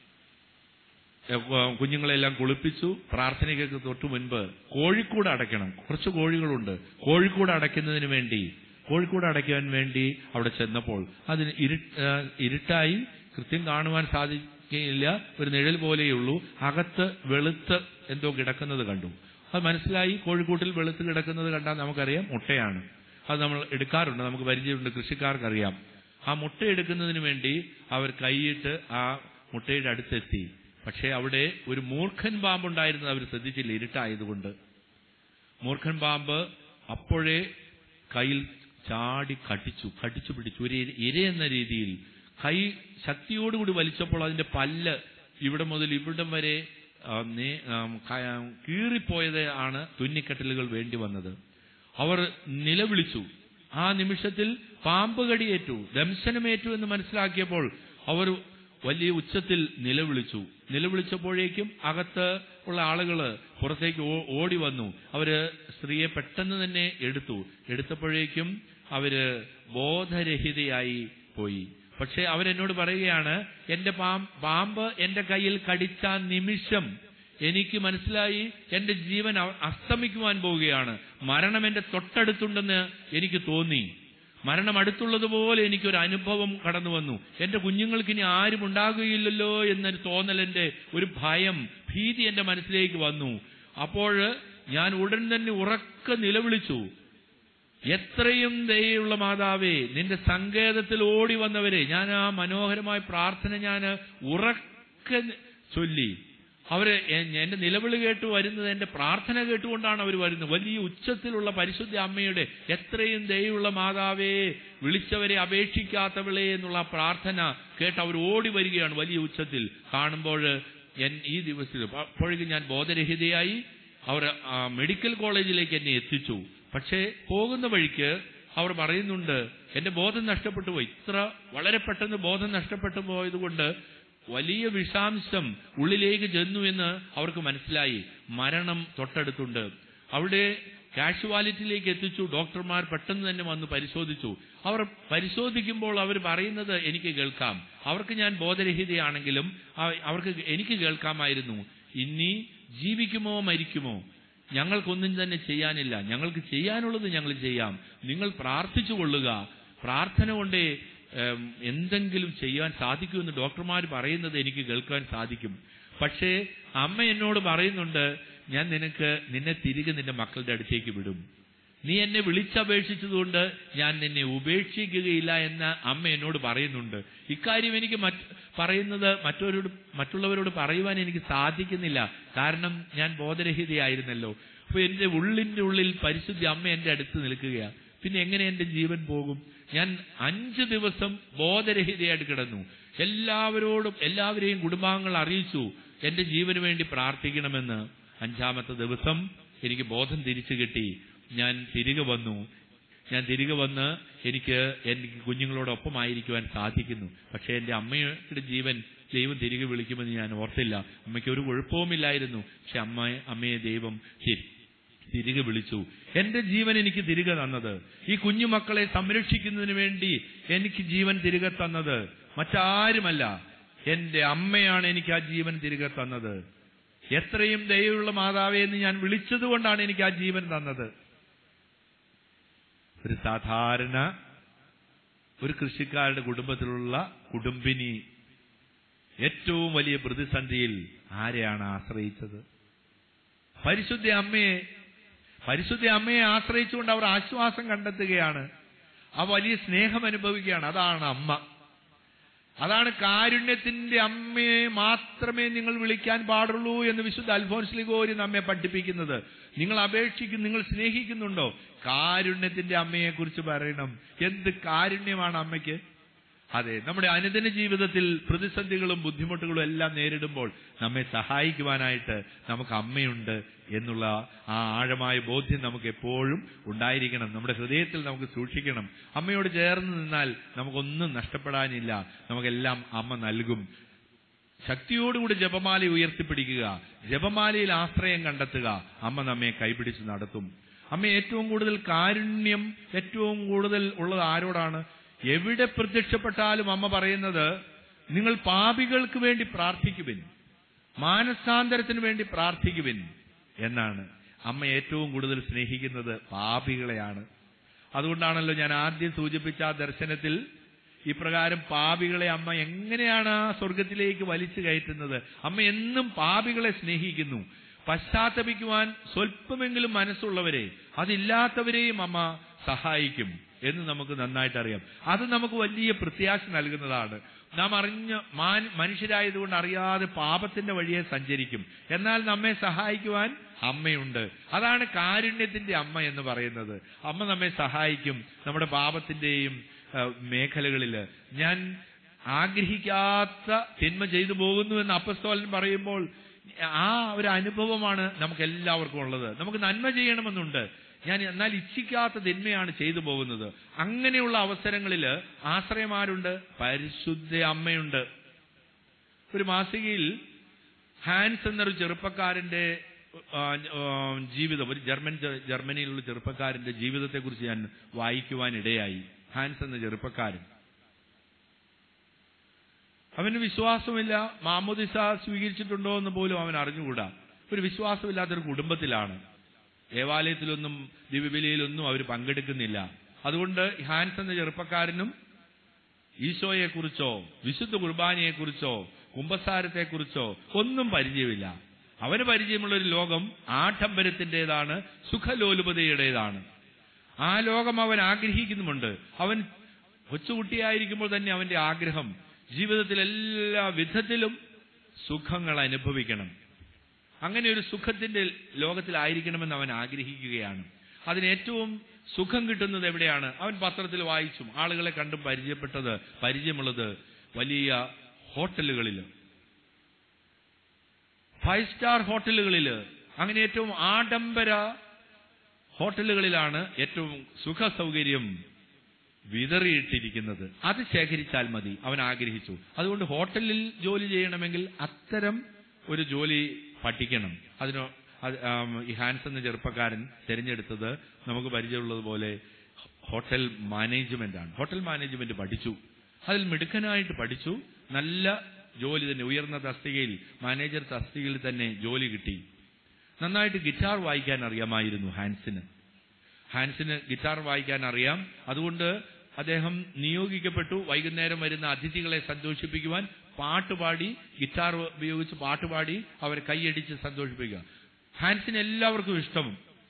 ഏഹ്, കുഞ്ഞുങ്ങളെല്ലാം കുളിപ്പിച്ചു പ്രാർത്ഥനയ്ക്കൊക്കെ തൊട്ടു മുൻപ് കോഴിക്കൂട് അടയ്ക്കണം കുറച്ച് കോഴികളുണ്ട് കോഴിക്കൂട് അടയ്ക്കുന്നതിന് വേണ്ടി കോഴിക്കൂട് അടയ്ക്കാൻ വേണ്ടി അവിടെ ചെന്നപ്പോൾ അതിന് ഇരു- ഏഹ്, ഇരുട്ടായി കൃത്യം കാണുവാൻ സാധിക്കുകയില്ല ഒരു നിഴൽ പോലെയുള്ളൂ അകത്ത് വെളുത്ത് എന്തോ കിടക്കുന്നത് കണ്ടു അത് മനസ്സിലായി കോഴിക്കൂട്ടിൽ വെളുത്ത് കിടക്കുന്നത് കണ്ടാൽ നമുക്കറിയാം മുട്ടയാണ് അത് നമ്മൾ എടുക്കാറുണ്ട് നമുക്ക് പരിചയമുണ്ട് കൃഷിക്കാർക്കറിയാം ആ മുട്ട എടുക്കുന്നതിന് വേണ്ടി അവർ കൈയിട്ട് ആ മുട്ടയുടെ അടുത്തെത്തി പക്ഷേ അവിടെ ഒരു മൂർഖൻ പാമ്പുണ്ടായിരുന്നത് അവർ ശ്രദ്ധിച്ചില്ല ഇരുട്ടായതുകൊണ്ട് മൂർഖൻ പാമ്പ് അപ്പോഴേ കയ്യിൽ ചാടി കടിച്ചു കടിച്ചു പിടിച്ചു ഒരു ഇര- ഇര എന്ന രീതിയിൽ കൈ ശക്തിയോടുകൂടി വലിച്ചപ്പോൾ അതിന്റെ പല്ല് ഇവിടെ മുതൽ ഇവിടം വരെ ആ, നേ- ആം, ക- കീറിപ്പോയത് ആണ് തുന്നിക്കെട്ടലുകൾ വേണ്ടി വന്നത് അവർ നിലവിളിച്ചു ആ നിമിഷത്തിൽ പാമ്പ് കടിയേറ്റു ദംശനമേറ്റു എന്ന് മനസ്സിലാക്കിയപ്പോൾ അവർ വലിയ ഉച്ചത്തിൽ നിലവിളിച്ചു നിലവിളിച്ചപ്പോഴേക്കും അകത്ത് ഉള്ള ആളുകള് പുറത്തേക്ക് ഓ- ഓടി വന്നു അവര് സ്ത്രീയെ പെട്ടെന്ന് തന്നെ എടുത്തു എടുത്തപ്പോഴേക്കും അവര് ബോധരഹിതയായി പോയി പക്ഷെ അവരെന്നോട് പറയുകയാണ് എന്റെ പാം പാമ്പ് എന്റെ കയ്യിൽ കടിച്ച ആ നിമിഷം എനിക്ക് മനസ്സിലായി എന്റെ ജീവൻ അ- അസ്തമിക്കുവാൻ പോവുകയാണ് മരണം എന്റെ തൊട്ടടുത്തുണ്ടെന്ന് എനിക്ക് തോന്നി മരണം അടുത്തുള്ളതുപോലെ എനിക്കൊരു അനുഭവം കടന്നു വന്നു എന്റെ കുഞ്ഞുങ്ങൾക്ക് ഇനി ആരും ഉണ്ടാകുകയില്ലല്ലോ എന്നൊരു തോന്നൽ എന്റെ ഒരു ഭയം ഭീതി എന്റെ മനസ്സിലേക്ക് വന്നു അപ്പോൾ ഞാൻ ഉടൻ തന്നെ ഉറക്കെ നിലവിളിച്ചു എത്രയും ദയുള്ള മാതാവേ നിന്റെ സങ്കേതത്തിൽ ഓടി വന്നവരെ ഞാൻ ആ മനോഹരമായ പ്രാർത്ഥന ഞാൻ ഉറക്കെ ചൊല്ലി അവര് എ- എന്റെ നിലവിളി കേട്ട് വരുന്നത് എന്റെ പ്രാർത്ഥന കേട്ടുകൊണ്ടാണ് അവർ വരുന്നത് വലിയ ഉച്ചത്തിലുള്ള പരിശുദ്ധ അമ്മയുടെ എത്രയും ദയുള്ള മാതാവേ വിളിച്ചവരെ അപേക്ഷിക്കാത്തവളെ എന്നുള്ള ആ പ്രാർത്ഥന കേട്ട് അവർ ഓടി വരികയാണ് വലിയ ഉച്ചത്തിൽ കാണുമ്പോൾ എൻ ഈ ദിവസത്തിൽ അപ്പോഴേക്കും ഞാൻ ബോധരഹിതയായി അവർ ആ മെഡിക്കൽ കോളേജിലേക്ക് എന്നെ എത്തിച്ചു പക്ഷേ പോകുന്ന വഴിക്ക് അവർ പറയുന്നുണ്ട് എന്റെ ബോധം നഷ്ടപ്പെട്ടു പോയി ഇത്ര വളരെ പെട്ടെന്ന് ബോധം നഷ്ടപ്പെട്ടു പോയതുകൊണ്ട് വലിയ വിഷാംശം ഉള്ളിലേക്ക് ചെന്നു എന്ന് അവർക്ക് മനസ്സിലായി മരണം തൊട്ടടുത്തുണ്ട് അവിടെ കാഷ്വാലിറ്റിയിലേക്ക് എത്തിച്ചു ഡോക്ടർമാർ പെട്ടെന്ന് തന്നെ വന്ന് പരിശോധിച്ചു അവർ പരിശോധിക്കുമ്പോൾ അവർ പറയുന്നത് എനിക്ക് കേൾക്കാം അവർക്ക് ഞാൻ ബോധരഹിതയാണെങ്കിലും അവ- അവർക്ക് എനിക്ക് കേൾക്കാമായിരുന്നു ഇനി ജീവിക്കുമോ മരിക്കുമോ ഞങ്ങൾക്കൊന്നും തന്നെ ചെയ്യാനില്ല ഞങ്ങൾക്ക് ചെയ്യാനുള്ളത് ഞങ്ങൾ ചെയ്യാം നിങ്ങൾ പ്രാർത്ഥിച്ചു കൊള്ളുക പ്രാർത്ഥന കൊണ്ടേ ഏം, എന്തെങ്കിലും ചെയ്യാൻ സാധിക്കുമെന്ന് ഡോക്ടർമാർ പറയുന്നത് എനിക്ക് കേൾക്കാൻ സാധിക്കും പക്ഷേ അമ്മ എന്നോട് പറയുന്നുണ്ട് ഞാൻ നിനക്ക് നിന്നെ തിരികെ നിന്റെ മക്കളുടെ അടുത്തേക്ക് വിടും നീ എന്നെ വിളിച്ചപേക്ഷിച്ചതുകൊണ്ട് ഞാൻ നിന്നെ ഉപേക്ഷിക്കുകയില്ല എന്ന് അമ്മ എന്നോട് പറയുന്നുണ്ട് ഇക്കാര്യം എനിക്ക് മറ്റ് പറയുന്നത് മറ്റവരോട് മറ്റുള്ളവരോട് പറയുവാൻ എനിക്ക് സാധിക്കുന്നില്ല കാരണം ഞാൻ ബോധരഹിതയായിരുന്നല്ലോ അപ്പൊ എന്റെ ഉള്ളിന്റെ ഉള്ളിൽ പരിശുദ്ധി അമ്മ എന്റെ അടുത്ത് നിൽക്കുകയാണ് പിന്നെ എങ്ങനെ എന്റെ ജീവൻ പോകും ഞാൻ അഞ്ച് ദിവസം ബോധരഹിതയായിട്ട് കിടന്നു എല്ലാവരോടും എല്ലാവരെയും കുടുംബാംഗങ്ങൾ അറിയിച്ചു എന്റെ ജീവന് വേണ്ടി പ്രാർത്ഥിക്കണമെന്ന് അഞ്ചാമത്തെ ദിവസം എനിക്ക് ബോധം തിരിച്ചു കിട്ടി ഞാൻ തിരികെ വന്നു ഞാൻ തിരികെ വന്ന് എനിക്ക് എനിക്ക് കുഞ്ഞുങ്ങളോടൊപ്പമായിരിക്കുവാൻ സാധിക്കുന്നു പക്ഷേ എന്റെ അമ്മയുടെ ജീവൻ ദൈവം തിരികെ വിളിക്കുമെന്ന് ഞാൻ ഓർത്തില്ല അമ്മയ്ക്ക് ഒരു കുഴപ്പവുമില്ലായിരുന്നു പക്ഷെ അമ്മ അമ്മയെ ദൈവം തി- തിരികെ വിളിച്ചു എന്റെ ജീവൻ എനിക്ക് തിരികെ തന്നത് ഈ കുഞ്ഞുമക്കളെ സംരക്ഷിക്കുന്നതിന് വേണ്ടി എനിക്ക് ജീവൻ തിരികെ തന്നത് മറ്റാരുമല്ല എന്റെ അമ്മയാണ് എനിക്ക് ആ ജീവൻ തിരികെ തന്നത് എത്രയും ദയവുള്ള മാതാവേ എന്ന് ഞാൻ വിളിച്ചതുകൊണ്ടാണ് എനിക്ക് ആ ജീവൻ തന്നത് ഒരു സാധാരണ ഒരു കൃഷിക്കാരുടെ കുടുംബത്തിലുള്ള കുടുംബിനി ഏറ്റവും വലിയ പ്രതിസന്ധിയിൽ ആരെയാണ് ആശ്രയിച്ചത് പരിശുദ്ധ അമ്മയെ പരിശുദ്ധ അമ്മയെ ആശ്രയിച്ചുകൊണ്ട് അവർ ആശ്വാസം കണ്ടെത്തുകയാണ് ആ വലിയ സ്നേഹം അനുഭവിക്കുകയാണ് അതാണ് അമ്മ അതാണ് കാരുണ്യത്തിന്റെ അമ്മയെ മാത്രമേ നിങ്ങൾ വിളിക്കാൻ പാടുള്ളൂ എന്ന് വിശുദ്ധ അൽഫോൻസ് ലിഗോരി നമ്മെ പഠിപ്പിക്കുന്നത് നിങ്ങൾ അപേക്ഷിക്കും നിങ്ങൾ സ്നേഹിക്കുന്നുണ്ടോ കാരുണ്യത്തിന്റെ അമ്മയെ കുറിച്ച് പറയണം എന്ത് കാരുണ്യമാണ് അമ്മയ്ക്ക് അതെ നമ്മുടെ അനുദിന ജീവിതത്തിൽ പ്രതിസന്ധികളും ബുദ്ധിമുട്ടുകളും എല്ലാം നേരിടുമ്പോൾ നമ്മെ സഹായിക്കുവാനായിട്ട് നമുക്ക് അമ്മയുണ്ട് എന്നുള്ള ആ ആഴമായ ബോധ്യം നമുക്ക് എപ്പോഴും ഉണ്ടായിരിക്കണം നമ്മുടെ ഹൃദയത്തിൽ നമുക്ക് സൂക്ഷിക്കണം അമ്മയോട് ചേർന്ന് നിന്നാൽ നമുക്കൊന്നും നഷ്ടപ്പെടാനില്ല നമുക്കെല്ലാം അമ്മ നൽകും ശക്തിയോടുകൂടി ജപമാല ഉയർത്തിപ്പിടിക്കുക ജപമാലയിൽ ആശ്രയം കണ്ടെത്തുക അമ്മ നമ്മെ കൈപിടിച്ച് നടത്തും അമ്മ ഏറ്റവും കൂടുതൽ കാരുണ്യം ഏറ്റവും കൂടുതൽ ഉള്ളത് ആരോടാണ് എവിടെ പ്രത്യക്ഷപ്പെട്ടാലും അമ്മ പറയുന്നത് നിങ്ങൾ പാപികൾക്ക് വേണ്ടി പ്രാർത്ഥിക്കുവിൻ മാനസാന്തരത്തിന് വേണ്ടി പ്രാർത്ഥിക്കുവിൻ എന്നാണ് അമ്മ ഏറ്റവും കൂടുതൽ സ്നേഹിക്കുന്നത് പാപികളെയാണ് അതുകൊണ്ടാണല്ലോ ഞാൻ ആദ്യം സൂചിപ്പിച്ച ആ ദർശനത്തിൽ ഇപ്രകാരം പാപികളെ അമ്മ എങ്ങനെയാണ് ആ സ്വർഗത്തിലേക്ക് വലിച്ചു കയറ്റുന്നത് അമ്മ എന്നും പാപികളെ സ്നേഹിക്കുന്നു പശ്ചാത്തപിക്കുവാൻ സ്വല്പമെങ്കിലും മനസ്സുള്ളവരെ അതില്ലാത്തവരെയും അമ്മ സഹായിക്കും എന്ന് നമുക്ക് നന്നായിട്ട് അറിയാം അത് നമുക്ക് വലിയ പ്രത്യാശ നൽകുന്നതാണ് നാം അറിഞ്ഞ മാൻ- മനുഷ്യരായതുകൊണ്ട് അറിയാതെ പാപത്തിന്റെ വഴിയെ സഞ്ചരിക്കും എന്നാൽ നമ്മെ സഹായിക്കുവാൻ അമ്മയുണ്ട് അതാണ് കാരുണ്യത്തിന്റെ അമ്മ എന്ന് പറയുന്നത് അമ്മ നമ്മെ സഹായിക്കും നമ്മുടെ പാപത്തിന്റെയും ആ, മേഖലകളില് ഞാൻ ആഗ്രഹിക്കാത്ത തിന്മ ചെയ്തു പോകുന്നു എന്ന് അപ്പസ്തോലൻ പറയുമ്പോൾ ആ ഒരു അനുഭവമാണ് നമുക്ക് എല്ലാവർക്കും ഉള്ളത് നമുക്ക് നന്മ ചെയ്യണമെന്നുണ്ട് ഞാൻ എന്നാൽ ഇച്ഛിക്കാത്ത തിന്മയാണ് ചെയ്തു പോകുന്നത് അങ്ങനെയുള്ള അവസരങ്ങളിൽ ആശ്രയമാരുണ്ട് പരിശുദ്ധ അമ്മയുണ്ട് ഒരു മാസികയിൽ ഹാൻസ് എന്നൊരു ചെറുപ്പക്കാരന്റെ ആ, ആ, ജീവിതം ഒരു ജർമ്മൻ ജർമ്മനിയിലുള്ള ചെറുപ്പക്കാരന്റെ ജീവിതത്തെക്കുറിച്ച് ഞാൻ വായിക്കുവാൻ ഇടയായി ഹാൻസ് എന്ന ചെറുപ്പക്കാരൻ അവന് വിശ്വാസമില്ല മാമോദിസ സ്വീകരിച്ചിട്ടുണ്ടോ എന്ന് പോലും അവൻ അറിഞ്ഞുകൂടാ ഒരു വിശ്വാസമില്ലാത്തൊരു കുടുംബത്തിലാണ് ദേവാലയത്തിലൊന്നും ദിവ്യബലിയിലൊന്നും അവർ പങ്കെടുക്കുന്നില്ല അതുകൊണ്ട് ഹാൻസ് എന്ന ചെറുപ്പക്കാരനും ഈശോയെക്കുറിച്ചോ വിശുദ്ധ കുർബാനയെക്കുറിച്ചോ കുംഭസാരത്തെക്കുറിച്ചോ ഒന്നും പരിചയമില്ല അവന് പരിചയമുള്ള ഒരു ലോകം ആഡംബരത്തിൻ്റെതാണ് സുഖലോലുപതയുടേതാണ് ആ ലോകം അവൻ ആഗ്രഹിക്കുന്നുമുണ്ട് അവൻ കൊച്ചുകുട്ടിയായിരിക്കുമ്പോൾ തന്നെ അവന്റെ ആഗ്രഹം ജീവിതത്തിൽ എല്ലാ വിധത്തിലും സുഖങ്ങൾ അനുഭവിക്കണം അങ്ങനെ ഒരു സുഖത്തിന്റെ ലോകത്തിലായിരിക്കണമെന്ന് അവൻ ആഗ്രഹിക്കുകയാണ് അതിന് ഏറ്റവും സുഖം കിട്ടുന്നത് എവിടെയാണ് അവൻ പത്രത്തിൽ വായിച്ചും ആളുകളെ കണ്ടും പരിചയപ്പെട്ടത് പരിചയമുള്ളത് വലിയ ഹോട്ടലുകളിൽ ഫൈവ് സ്റ്റാർ ഹോട്ടലുകളിൽ അങ്ങനെ ഏറ്റവും ആഡംബര ഹോട്ടലുകളിലാണ് ഏറ്റവും സുഖ സൗകര്യം വിതറിയിട്ടിരിക്കുന്നത് അത് ശേഖരിച്ചാൽ മതി അവൻ ആഗ്രഹിച്ചു അതുകൊണ്ട് ഹോട്ടലിൽ ജോലി ചെയ്യണമെങ്കിൽ അത്തരം ഒരു ജോലി പഠിക്കണം അതിന് അത്, ആം, ഈ ഹാൻസ് എന്ന ചെറുപ്പക്കാരൻ തിരഞ്ഞെടുത്തത് നമുക്ക് പരിചയമുള്ളതുപോലെ ഹോട്ടൽ മാനേജ്മെന്റ് ആണ് ഹോട്ടൽ മാനേജ്മെന്റ് പഠിച്ചു അതിൽ മിടുക്കനായിട്ട് പഠിച്ചു നല്ല ജോലി തന്നെ ഉയർന്ന തസ്തികയിൽ മാനേജർ തസ്തികയിൽ തന്നെ ജോലി കിട്ടി നന്നായിട്ട് ഗിറ്റാർ വായിക്കാൻ അറിയാമായിരുന്നു ഹാൻസിന് ഹാൻസിന് ഗിറ്റാർ വായിക്കാൻ അറിയാം അതുകൊണ്ട് അദ്ദേഹം നിയോഗിക്കപ്പെട്ടു വൈകുന്നേരം വരുന്ന അതിഥികളെ സന്തോഷിപ്പിക്കുവാൻ പാട്ടുപാടി ഗിറ്റാർ ഉപയോഗിച്ച് പാട്ടുപാടി അവരെ കൈയടിച്ച് സന്തോഷിപ്പിക്കുക ഹാൻസിന് എല്ലാവർക്കും ഇഷ്ടം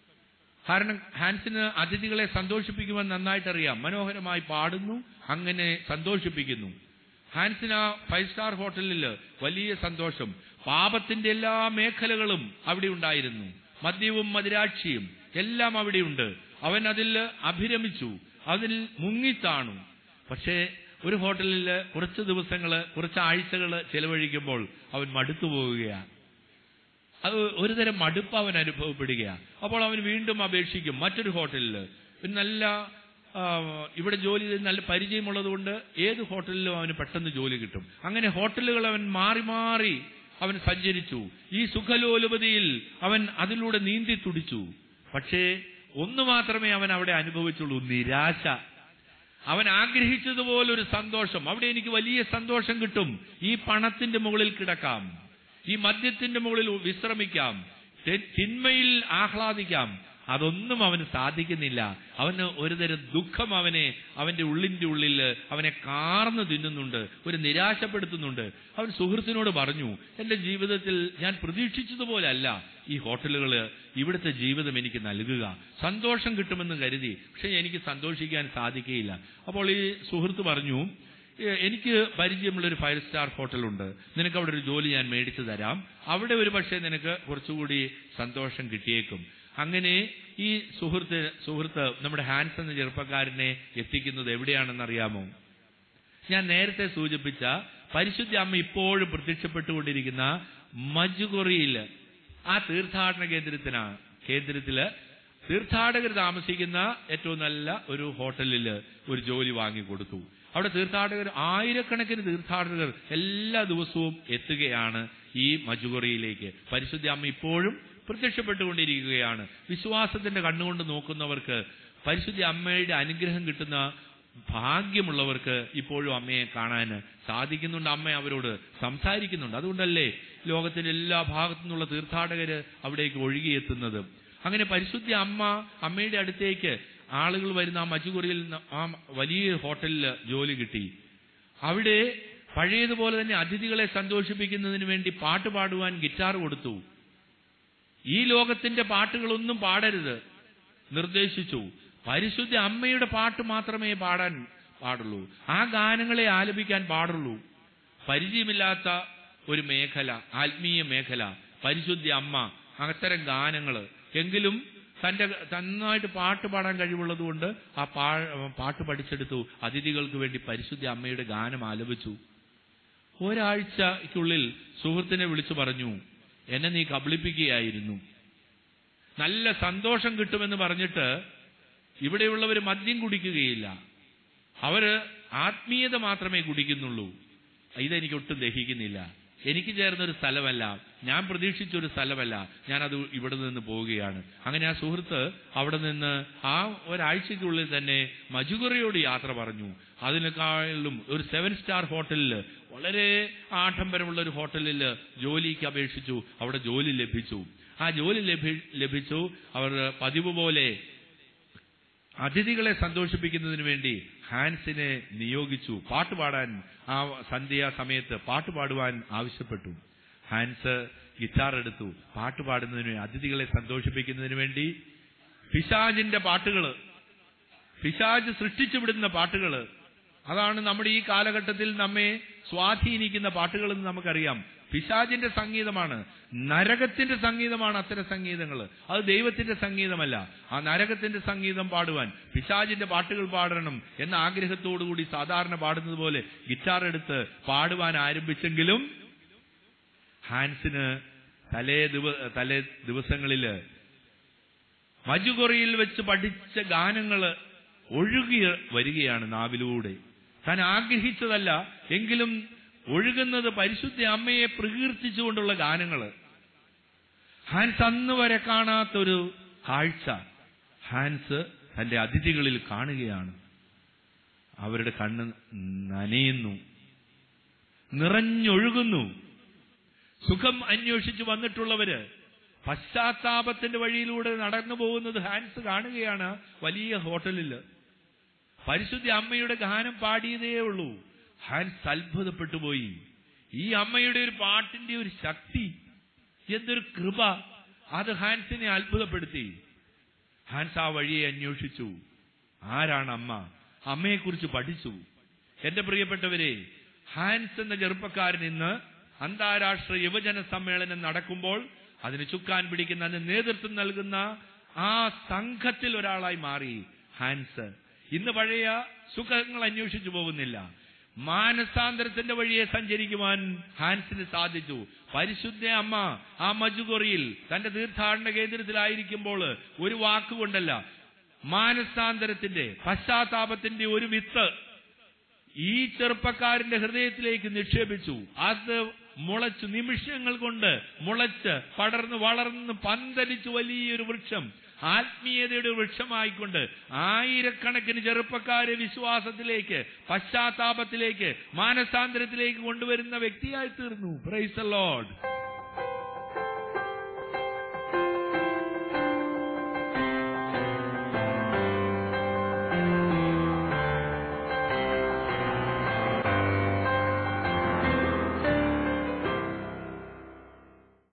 കാരണം ഹാൻസിന് അതിഥികളെ സന്തോഷിപ്പിക്കുവാൻ നന്നായിട്ട് അറിയാം മനോഹരമായി പാടുന്നു അങ്ങനെ സന്തോഷിപ്പിക്കുന്നു ഹാൻസിന് ആ ഫൈവ് സ്റ്റാർ ഹോട്ടലിൽ വലിയ സന്തോഷം പാപത്തിന്റെ എല്ലാ മേഖലകളും അവിടെ ഉണ്ടായിരുന്നു മദ്യവും മദിരാക്ഷിയും എല്ലാം അവിടെയുണ്ട് അവൻ അതിൽ അഭിരമിച്ചു അതിൽ മുങ്ങിത്താണു പക്ഷേ ഒരു ഹോട്ടലിൽ കുറച്ച് ദിവസങ്ങള് കുറച്ച് ആഴ്ചകൾ ചെലവഴിക്കുമ്പോൾ അവൻ മടുത്തു പോവുകയാണ് അത് ഒരുതരം മടുപ്പ് അവൻ അനുഭവപ്പെടുകയാണ് അപ്പോൾ അവൻ വീണ്ടും അപേക്ഷിക്കും മറ്റൊരു ഹോട്ടലിൽ ഒരു നല്ല ആ, ഇവിടെ ജോലി ചെയ്ത് നല്ല പരിചയമുള്ളത് കൊണ്ട് ഏത് ഹോട്ടലിലും അവന് പെട്ടെന്ന് ജോലി കിട്ടും അങ്ങനെ ഹോട്ടലുകൾ അവൻ മാറി മാറി അവൻ സഞ്ചരിച്ചു ഈ സുഖലോലുപതിയിൽ അവൻ അതിലൂടെ നീന്തി തുടിച്ചു പക്ഷേ ഒന്നു മാത്രമേ അവൻ അവിടെ അനുഭവിച്ചുള്ളൂ നിരാശ അവൻ ആഗ്രഹിച്ചതുപോലൊരു സന്തോഷം അവിടെ എനിക്ക് വലിയ സന്തോഷം കിട്ടും ഈ പണത്തിന്റെ മുകളിൽ കിടക്കാം ഈ മദ്യത്തിന്റെ മുകളിൽ വിശ്രമിക്കാം തെ- തിന്മയിൽ ആഹ്ലാദിക്കാം അതൊന്നും അവന് സാധിക്കുന്നില്ല അവന് ഒരുതരം ദുഃഖം അവനെ അവന്റെ ഉള്ളിന്റെ ഉള്ളിൽ അവനെ കാർന്നു തിന്നുന്നുണ്ട് ഒരു നിരാശപ്പെടുത്തുന്നുണ്ട് അവൻ സുഹൃത്തിനോട് പറഞ്ഞു എന്റെ ജീവിതത്തിൽ ഞാൻ പ്രതീക്ഷിച്ചതുപോലെ അല്ല ഈ ഹോട്ടലുകള് ഇവിടുത്തെ ജീവിതം എനിക്ക് നൽകുക സന്തോഷം കിട്ടുമെന്ന് കരുതി പക്ഷെ എനിക്ക് സന്തോഷിക്കാൻ സാധിക്കുകയില്ല അപ്പോൾ ഈ സുഹൃത്ത് പറഞ്ഞു "ഏ, എനിക്ക് പരിചയമുള്ള ഒരു ഫൈവ് സ്റ്റാർ ഹോട്ടലുണ്ട് നിനക്ക് അവിടെ ഒരു ജോലി ഞാൻ മേടിച്ചു തരാം അവിടെ ഒരു പക്ഷേ നിനക്ക് കുറച്ചുകൂടി സന്തോഷം കിട്ടിയേക്കും അങ്ങനെ ഈ സുഹൃത്ത് സുഹൃത്ത് നമ്മുടെ ഹാൻസ് എന്ന ചെറുപ്പക്കാരനെ എത്തിക്കുന്നത് എവിടെയാണെന്ന് അറിയാമോ ഞാൻ നേരത്തെ സൂചിപ്പിച്ച പരിശുദ്ധ അമ്മ ഇപ്പോഴും പ്രത്യക്ഷപ്പെട്ടുകൊണ്ടിരിക്കുന്ന മജുകൊറിയിൽ ആ തീർത്ഥാടന കേന്ദ്രത്തിനാണ് കേന്ദ്രത്തില് തീർത്ഥാടകർ താമസിക്കുന്ന ഏറ്റവും നല്ല ഒരു ഹോട്ടലിൽ ഒരു ജോലി വാങ്ങിക്കൊടുത്തു അവിടെ തീർത്ഥാടകർ ആയിരക്കണക്കിന് തീർത്ഥാടകർ എല്ലാ ദിവസവും എത്തുകയാണ് ഈ മജുഗറിയിലേക്ക് പരിശുദ്ധ അമ്മ ഇപ്പോഴും പ്രത്യക്ഷപ്പെട്ടുകൊണ്ടിരിക്കുകയാണ് വിശ്വാസത്തിന്റെ കണ്ണുകൊണ്ട് നോക്കുന്നവർക്ക് പരിശുദ്ധ അമ്മയുടെ അനുഗ്രഹം കിട്ടുന്ന ഭാഗ്യമുള്ളവർക്ക് ഇപ്പോഴും അമ്മയെ കാണാൻ സാധിക്കുന്നുണ്ട് അമ്മ അവരോട് സംസാരിക്കുന്നുണ്ട് അതുകൊണ്ടല്ലേ ലോകത്തിന്റെ എല്ലാ ഭാഗത്തു നിന്നുള്ള തീർത്ഥാടകര് അവിടേക്ക് ഒഴുകിയെത്തുന്നത് അങ്ങനെ പരിശുദ്ധ അമ്മ അമ്മയുടെ അടുത്തേക്ക് ആളുകൾ വരുന്ന ആ മജുകുറിയിൽ ആ വലിയ ഹോട്ടലിൽ ജോലി കിട്ടി അവിടെ പഴയതുപോലെ തന്നെ അതിഥികളെ സന്തോഷിപ്പിക്കുന്നതിന് വേണ്ടി പാട്ട് പാടുവാൻ ഗിറ്റാർ കൊടുത്തു ഈ ലോകത്തിന്റെ പാട്ടുകളൊന്നും പാടരുത് നിർദ്ദേശിച്ചു പരിശുദ്ധ അമ്മയുടെ പാട്ട് മാത്രമേ പാടാൻ പാടുള്ളൂ ആ ഗാനങ്ങളെ ആലപിക്കാൻ പാടുള്ളൂ പരിചയമില്ലാത്ത ഒരു മേഖല ആത്മീയ മേഖല പരിശുദ്ധ അമ്മ അത്തരം ഗാനങ്ങള് എങ്കിലും തന്റെ നന്നായിട്ട് പാട്ട് പാടാൻ കഴിവുള്ളത് കൊണ്ട് ആ പാ പാട്ട് പഠിച്ചെടുത്തു അതിഥികൾക്ക് വേണ്ടി പരിശുദ്ധ അമ്മയുടെ ഗാനം ആലപിച്ചു ഒരാഴ്ചയ്ക്കുള്ളിൽ സുഹൃത്തിനെ വിളിച്ചു പറഞ്ഞു എന്നെ നീ കബളിപ്പിക്കുകയായിരുന്നു നല്ല സന്തോഷം കിട്ടുമെന്ന് പറഞ്ഞിട്ട് ഇവിടെയുള്ളവർ മദ്യം കുടിക്കുകയില്ല അവര് ആത്മീയത മാത്രമേ കുടിക്കുന്നുള്ളൂ ഇതെനിക്ക് ഒട്ടും ദഹിക്കുന്നില്ല എനിക്ക് ചേർന്നൊരു സ്ഥലമല്ല ഞാൻ പ്രതീക്ഷിച്ചൊരു സ്ഥലമല്ല ഞാനത് ഇവിടെ നിന്ന് പോവുകയാണ് അങ്ങനെ ആ സുഹൃത്ത് അവിടെ നിന്ന് ആ ഒരാഴ്ചയ്ക്കുള്ളിൽ തന്നെ മജുകുറയോട് യാത്ര പറഞ്ഞു അതിനേക്കാളും ഒരു സെവൻ സ്റ്റാർ ഹോട്ടലിൽ വളരെ ആഡംബരമുള്ള ഒരു ഹോട്ടലിൽ ജോലിക്ക് അപേക്ഷിച്ചു അവിടെ ജോലി ലഭിച്ചു ആ ജോലി ലഭി ലഭിച്ചു അവർ പതിവ് പോലെ അതിഥികളെ സന്തോഷിപ്പിക്കുന്നതിന് വേണ്ടി ഹാൻസിനെ നിയോഗിച്ചു പാട്ട് പാടാൻ ആ സന്ധ്യാ സമയത്ത് പാട്ട് പാടുവാൻ ആവശ്യപ്പെട്ടു ഹാൻസ് ഗിറ്റാർ എടുത്തു പാട്ട് പാടുന്നതിന് അതിഥികളെ സന്തോഷിപ്പിക്കുന്നതിന് വേണ്ടി പിശാജിന്റെ പാട്ടുകള് പിശാജ് സൃഷ്ടിച്ചു വിടുന്ന പാട്ടുകള് അതാണ് നമ്മുടെ ഈ കാലഘട്ടത്തിൽ നമ്മെ സ്വാധീനിക്കുന്ന പാട്ടുകളെന്ന് നമുക്കറിയാം പിശാജിന്റെ സംഗീതമാണ് നരകത്തിന്റെ സംഗീതമാണ് അത്തരം സംഗീതങ്ങൾ അത് ദൈവത്തിന്റെ സംഗീതമല്ല ആ നരകത്തിന്റെ സംഗീതം പാടുവാൻ പിശാജിന്റെ പാട്ടുകൾ പാടണം എന്ന ആഗ്രഹത്തോടുകൂടി സാധാരണ പാടുന്നത് പോലെ ഗിറ്റാർ എടുത്ത് പാടുവാൻ ആരംഭിച്ചെങ്കിലും ഹാൻസിന് തലേ ദിവ തലേ ദിവസങ്ങളില് മജുകൊറിയിൽ വെച്ച് പഠിച്ച ഗാനങ്ങള് ഒഴുകി വരികയാണ് നാവിലൂടെ താൻ ആഗ്രഹിച്ചതല്ല എങ്കിലും ഒഴുകുന്നത് പരിശുദ്ധ അമ്മയെ പ്രകീർത്തിച്ചുകൊണ്ടുള്ള ഗാനങ്ങള് ഹാൻസ് അന്ന് വരെ കാണാത്തൊരു കാഴ്ച ഹാൻസ് തന്റെ അതിഥികളിൽ കാണുകയാണ് അവരുടെ കണ്ണ് നനയുന്നു നിറഞ്ഞൊഴുകുന്നു സുഖം അന്വേഷിച്ച് വന്നിട്ടുള്ളവര് പശ്ചാത്താപത്തിന്റെ വഴിയിലൂടെ നടന്നു പോകുന്നത് ഹാൻസ് കാണുകയാണ് വലിയ ഹോട്ടലിൽ പരിശുദ്ധ അമ്മയുടെ ഗാനം പാടിയതേ ഉള്ളൂ ഹാൻസ് അത്ഭുതപ്പെട്ടു പോയി ഈ അമ്മയുടെ ഒരു പാട്ടിന്റെ ഒരു ശക്തി എന്തൊരു കൃപ അത് ഹാൻസിനെ അത്ഭുതപ്പെടുത്തി ഹാൻസ് ആ വഴിയെ അന്വേഷിച്ചു ആരാണ് അമ്മ അമ്മയെക്കുറിച്ച് പഠിച്ചു എന്റെ പ്രിയപ്പെട്ടവരെ ഹാൻസ് എന്ന ചെറുപ്പക്കാരൻ ഇന്ന് അന്താരാഷ്ട്ര യുവജന സമ്മേളനം നടക്കുമ്പോൾ അതിന് ചുക്കാൻ പിടിക്കുന്ന അതിന് നേതൃത്വം നൽകുന്ന ആ സംഘത്തിൽ ഒരാളായി മാറി ഹാൻസ് ഇന്ന് പഴയ സുഖങ്ങൾ അന്വേഷിച്ചു പോകുന്നില്ല മാനസാന്തരത്തിന്റെ വഴിയെ സഞ്ചരിക്കുവാൻ ഹാൻസിന് സാധിച്ചു പരിശുദ്ധ അമ്മ ആ മജുകൊറിയിൽ തന്റെ തീർത്ഥാടന കേന്ദ്രത്തിലായിരിക്കുമ്പോൾ ഒരു വാക്കുകൊണ്ടല്ല മാനസാന്തരത്തിന്റെ പശ്ചാത്താപത്തിന്റെ ഒരു വിത്ത് ഈ ചെറുപ്പക്കാരന്റെ ഹൃദയത്തിലേക്ക് നിക്ഷേപിച്ചു അത് മുളച്ചു നിമിഷങ്ങൾ കൊണ്ട് മുളച്ച് പടർന്ന് വളർന്ന് പന്തലിച്ചു വലിയൊരു വൃക്ഷം ആത്മീയതയുടെ വൃക്ഷമായിക്കൊണ്ട് ആയിരക്കണക്കിന് ചെറുപ്പക്കാരെ വിശ്വാസത്തിലേക്ക് പശ്ചാത്താപത്തിലേക്ക് മാനസാന്തരത്തിലേക്ക് കൊണ്ടുവരുന്ന വ്യക്തിയായി തീർന്നു പ്രൈസ് ലോഡ്